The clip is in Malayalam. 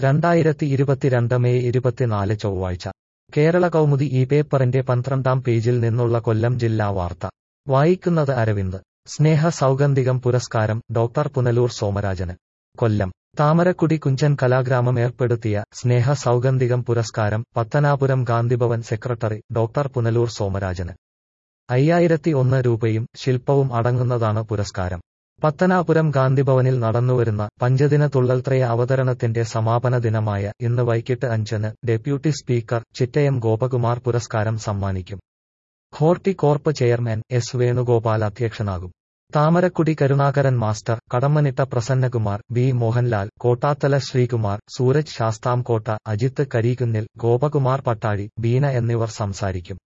രണ്ടായിരത്തി ഇരുപത്തിരണ്ട് മെയ് ഇരുപത്തിനാല് ചൊവ്വാഴ്ച കേരള കൗമുദി ഈ പേപ്പറിന്റെ പന്ത്രണ്ടാം പേജിൽ നിന്നുള്ള കൊല്ലം ജില്ലാ വാർത്ത വായിക്കുന്നത് അരവിന്ദ് സ്നേഹ സൗഗന്ധികം പുരസ്കാരം ഡോക്ടർ പുനലൂർ സോമരാജന് കൊല്ലം താമരക്കുടി കുഞ്ചൻ കലാഗ്രാമം ഏർപ്പെടുത്തിയ സ്നേഹ സൗഗന്ധികം പുരസ്കാരം പത്തനാപുരം ഗാന്ധിഭവൻ സെക്രട്ടറി ഡോക്ടർ പുനലൂർ സോമരാജന് അയ്യായിരത്തി ഒന്ന് രൂപയും ശില്പവും അടങ്ങുന്നതാണ് പുരസ്കാരം പത്തനാപുരം ഗാന്ധിഭവനിൽ നടന്നുവരുന്ന പഞ്ചദിന തുള്ളൽത്രയ അവതരണത്തിന്റെ സമാപന ദിനമായ ഇന്ന് വൈകിട്ട് അഞ്ചിന് ഡെപ്യൂട്ടി സ്പീക്കർ ചിറ്റയം ഗോപകുമാർ പുരസ്കാരം സമ്മാനിക്കും ഹോർട്ടികോർപ്പ് ചെയർമാൻ എസ് വേണുഗോപാൽ അധ്യക്ഷനാകും താമരക്കുടി കരുണാകരൻ മാസ്റ്റർ കടമ്മനിട്ട പ്രസന്നകുമാർ ബി മോഹൻലാൽ കോട്ടാത്തല ശ്രീകുമാർ സൂരജ് ശാസ്താംകോട്ട അജിത്ത് കരീകുന്നിൽ ഗോപകുമാർ പട്ടാഴി ബീന എന്നിവർ സംസാരിക്കും